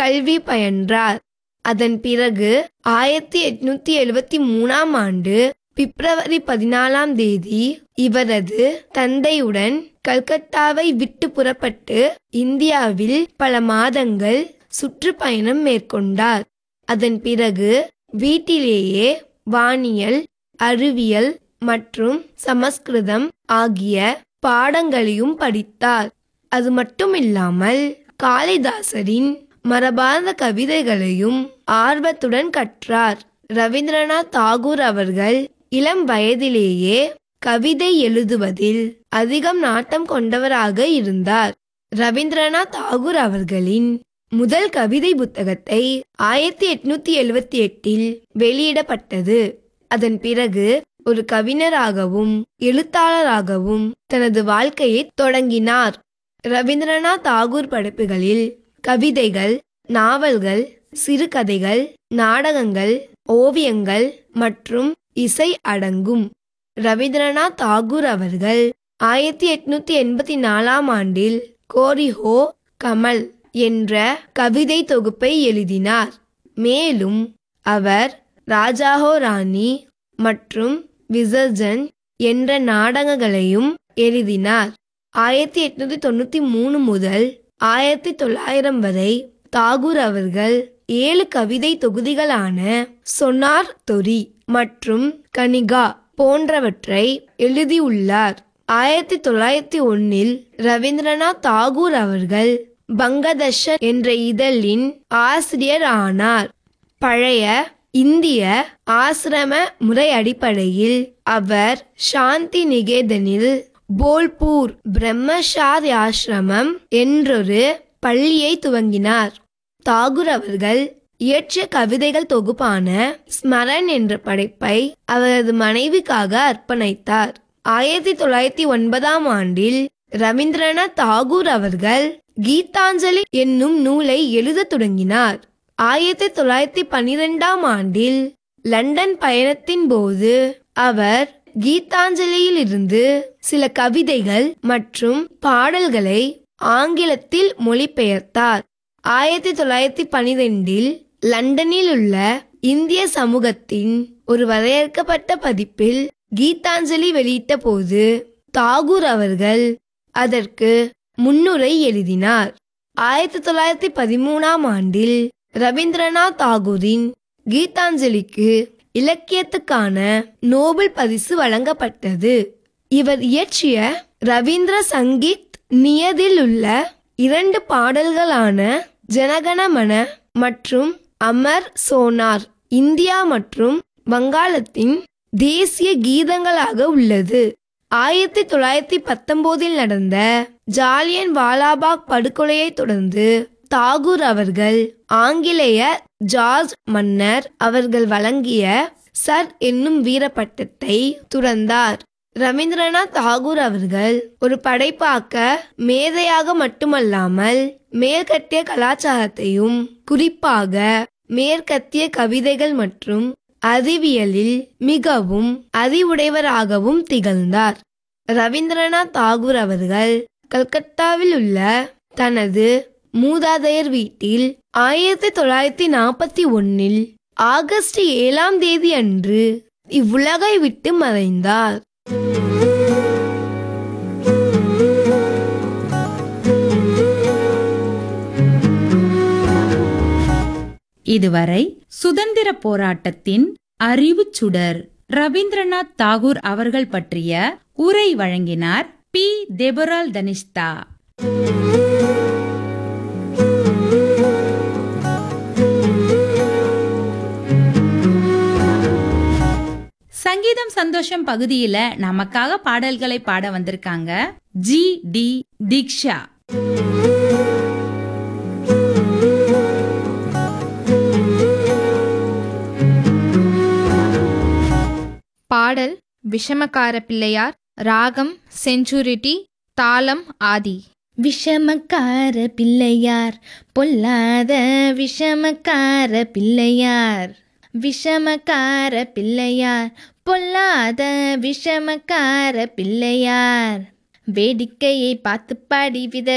கல்வி பயின்றார் அதன் பிறகு ஆயிரத்தி எட்நூத்தி எழுபத்தி மூணாம் ஆண்டு பிப்ரவரி பதினாலாம் தேதி இவரது தந்தையுடன் கல்கத்தாவை விட்டு புறப்பட்டு இந்தியாவில் பல மாதங்கள் சுற்றுப்பயணம் மேற்கொண்டார் அதன் பிறகு வீட்டிலேயே வானியல் அறிவியல் மற்றும் சமஸ்கிருதம் ஆகிய பாடங்களையும் படித்தார் அது மட்டுமில்லாமல் காளிதாசரின் மரபார்ந்த கவிதைகளையும் ஆர்வத்துடன் கற்றார் ரவீந்திரநாத் தாகூர் அவர்கள் இளம் வயதிலேயே கவிதை எழுதுவதில் அதிகம் நாட்டம் கொண்டவராக இருந்தார் ரவீந்திரநாத் தாகூர் அவர்களின் முதல் கவிதை புத்தகத்தை ஆயிரத்தி எட்நூத்தி எழுவத்தி எட்டில் வெளியிடப்பட்டது அதன் பிறகு ஒரு கவிஞராகவும் எழுத்தாளராகவும் தனது வாழ்க்கையை தொடங்கினார் ரவீந்திரநாத் தாகூர் படைப்புகளில் கவிதைகள் நாவல்கள் சிறுகதைகள் நாடகங்கள் ஓவியங்கள் மற்றும் இசை அடங்கும் ரவீந்திரநாத் தாகூர் அவர்கள் ஆயிரத்தி எட்நூத்தி எண்பத்தி நாலாம் ஆண்டில் கோரிஹோ கமல் என்ற கவிதை தொகுப்பை எழுதினார் மேலும் அவர் ராஜாஹோ ராணி மற்றும் விசர்ஜன் என்ற நாடகங்களையும் எழுதினார் ஆயிரத்தி எட்நூத்தி தொண்ணூத்தி மூணு முதல் ஆயிரத்தி தொள்ளாயிரம் வரை தாகூர் அவர்கள் ஏழு கவிதை தொகுதிகளான சொனார் தொரி மற்றும் கனிகா போன்றவற்றை எழுதியுள்ளார் ஆயிரத்தி தொள்ளாயிரத்தி ஒன்னில் ரவீந்திரநாத் தாகூர் அவர்கள் பங்கதர்ஷன் என்ற இதழின் ஆசிரியர் ஆனார் பழைய இந்திய ஆசிரம முறை அடிப்படையில் அவர் சாந்தி நிகேதனில் போல்பூர் பிரம்மசாரி ஆசிரமம் என்றொரு பள்ளியை துவங்கினார் தாகூர் அவர்கள் இயற்றிய கவிதைகள் தொகுப்பான ஸ்மரன் என்ற படைப்பை அவரது மனைவிக்காக அர்ப்பணித்தார் ஆயிரத்தி தொள்ளாயிரத்தி ஒன்பதாம் ஆண்டில் ரவீந்திரநாத் தாகூர் அவர்கள் கீதாஞ்சலி என்னும் நூலை எழுதத் தொடங்கினார் ஆயிரத்தி தொள்ளாயிரத்தி பன்னிரெண்டாம் ஆண்டில் லண்டன் பயணத்தின் போது அவர் கீதாஞ்சலியில் இருந்து சில கவிதைகள் மற்றும் பாடல்களை ஆங்கிலத்தில் மொழிபெயர்த்தார் ஆயிரத்தி தொள்ளாயிரத்தி பனிரெண்டில் லண்டனில் உள்ள இந்திய சமூகத்தின் ஒரு வரையறுக்கப்பட்ட பதிப்பில் கீதாஞ்சலி வெளியிட்ட போது தாகூர் அவர்கள் அதற்கு முன்னுரை எழுதினார் ஆயிரத்தி தொள்ளாயிரத்தி பதிமூணாம் ஆண்டில் ரவீந்திரநாத் தாகூரின் கீதாஞ்சலிக்கு இலக்கியத்துக்கான நோபல் பரிசு வழங்கப்பட்டது இவர் இயற்றிய ரவீந்திர சங்கீத் நியதில் உள்ள இரண்டு பாடல்களான ஜனகணமன மற்றும் அமர் சோனார் இந்தியா மற்றும் வங்காளத்தின் தேசிய கீதங்களாக உள்ளது ஆயிரத்தி தொள்ளாயிரத்தி பத்தொன்பதில் நடந்த ஜாலியன் வாலாபாக் படுகொலையை தொடர்ந்து தாகூர் அவர்கள் ஆங்கிலேய ஜார்ஜ் மன்னர் அவர்கள் வழங்கிய சர் என்னும் வீரப்பட்டத்தை துறந்தார் ரவீந்திரநாத் தாகூர் அவர்கள் ஒரு படைப்பாக்க மேதையாக மட்டுமல்லாமல் மேற்கத்திய கலாச்சாரத்தையும் குறிப்பாக மேற்கத்திய கவிதைகள் மற்றும் அறிவியலில் மிகவும் அறிவுடையவராகவும் திகழ்ந்தார் ரவீந்திரநாத் தாகூர் அவர்கள் கல்கத்தாவில் உள்ள தனது மூதாதையர் வீட்டில் ஆயிரத்தி தொள்ளாயிரத்தி நாற்பத்தி ஒன்னில் ஆகஸ்ட் ஏழாம் தேதி அன்று இவ்வுலகை விட்டு மறைந்தார் இதுவரை சுதந்திர போராட்டத்தின் அறிவுச் சுடர் ரவீந்திரநாத் தாகூர் அவர்கள் பற்றிய உரை வழங்கினார் பி தெபரால் தனிஷ்தா சங்கீதம் சந்தோஷம் பகுதியில நமக்காக பாடல்களை பாட வந்திருக்காங்க ஜி டி தீக்ஷா பாடல் விஷமக்கார பிள்ளையார் ராகம் செஞ்சுரிட்டி தாளம் ஆதி விஷமக்கார பிள்ளையார் பொல்லாத விஷமக்கார பிள்ளையார் விஷமக்கார பிள்ளையார் பொல்லாத விஷமக்கார பிள்ளையார் வேடிக்கையை பார்த்து பாடி வித